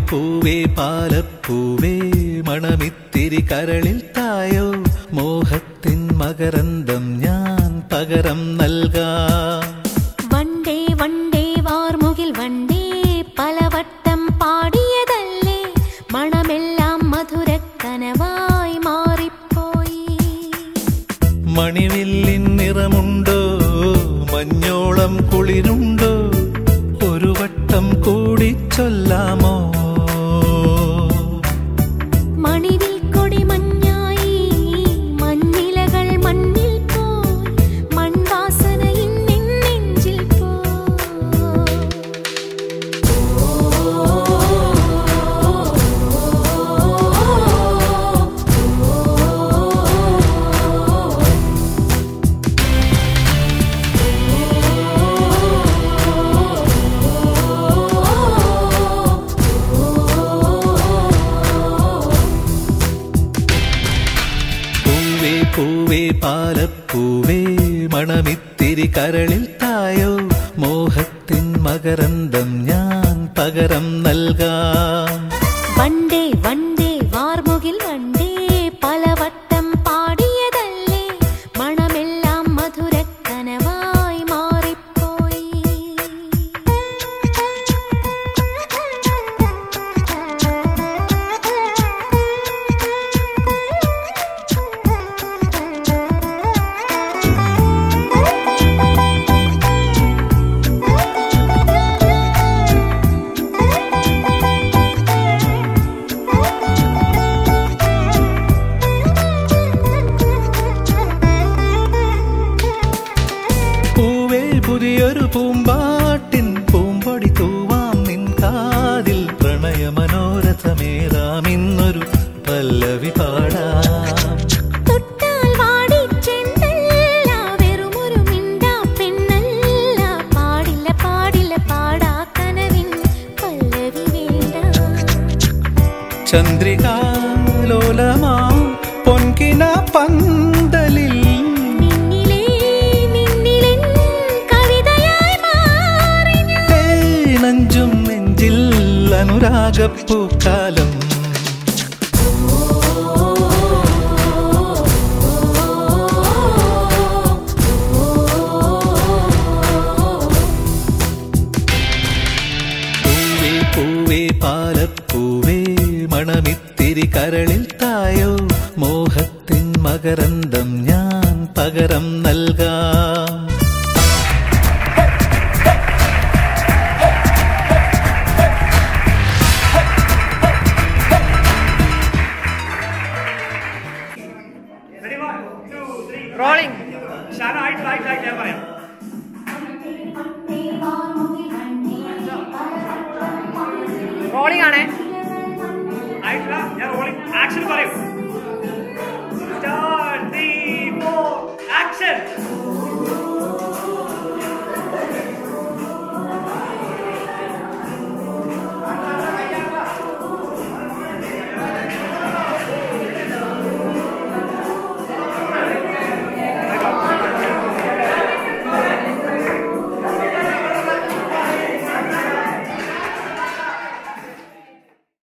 പൂവേ പാലപ്പൂവേ മണമിത്തിരി കരളിൽ തായോ മോഹത്തിൻ മകരന്തം ഞാൻ പകരം നൽകാം വണ്ടേ വണ്ടേ വാർമുകിൽ വണ്ടേ പലവട്ടം പാടിയതല്ലേ മണമെല്ലാം മധുരക്കനവായി മാറിപ്പോയി മണിവില്ലിൻ നിറമുണ്ടോ മഞ്ഞോളം കുളിരുണ്ടോ ഒരു വട്ടം കൂടി ചൊല്ലാമോ മണിവിൽ കൊടി മഞ്ഞായി മഞ്ഞിലകൾ മണ്ണിൽ പോയി മൺവാസന ഇന്നെൻ നെഞ്ചിൽ പോയി പൂവേ പൂവേ പാലപ്പൂവേ മണമിത്തിരി കരളിൽ തായോ മോഹത്തിൻ മകരന്തം ഞാൻ പകരം നൽകാം വണ്ടേ വണ്ടേ വാർമുകിൽ വണ്ടേ പലവട്ടം പാടിയതല്ലേ മണമെല്ലാം മധുരക്കനവായി മാറിപ്പോയി പൂവേ പുതിയൊരു പൂമ്പാട്ടിൻ പൂമ്പൊടി തൂവാം നിൻ കാതിൽ പ്രണയ മനോരഥമേറാം ഇന്നൊരു പല്ലവി പാടാം തൊട്ടാൽ വാടിച്ചെണ്ടല്ല വെറുമൊരു മിണ്ടാ പെണ്ണല്ല പാടില്ല പാടില്ല പാടാ കനവിൻ പല്ലവി വേണ്ട ചന്ദ്രികാലോലമാ പൊൻകിന പന്തലിൽ നിന്നിലേ നിന്നിലെൻ കവിതയായി മാറി ഞാൻ. തേനഞ്ചും നെഞ്ചിൽ അനുരാഗപ്പൂക്കാലം പൂവേ പൂവേ പാലപ്പൂവേ മണമിത്തിരി കരളിൽ തായോ മോഹത്തിൻ മകരന്തം ഞാൻ പകരം നൽകാം Ready, one, two, three. Rolling. Shana ആയിട്ട് ആയിട്ട് ആയിട്ട് ഞാൻ പറയാം റോളിംഗ് ആണേ ആയിട്ടില്ല ഞാൻ റോളിംഗ് ആക്ഷൻ പറയും സ്റ്റാർട്ട് ത്രീ ഫോർ ആക്ഷൻ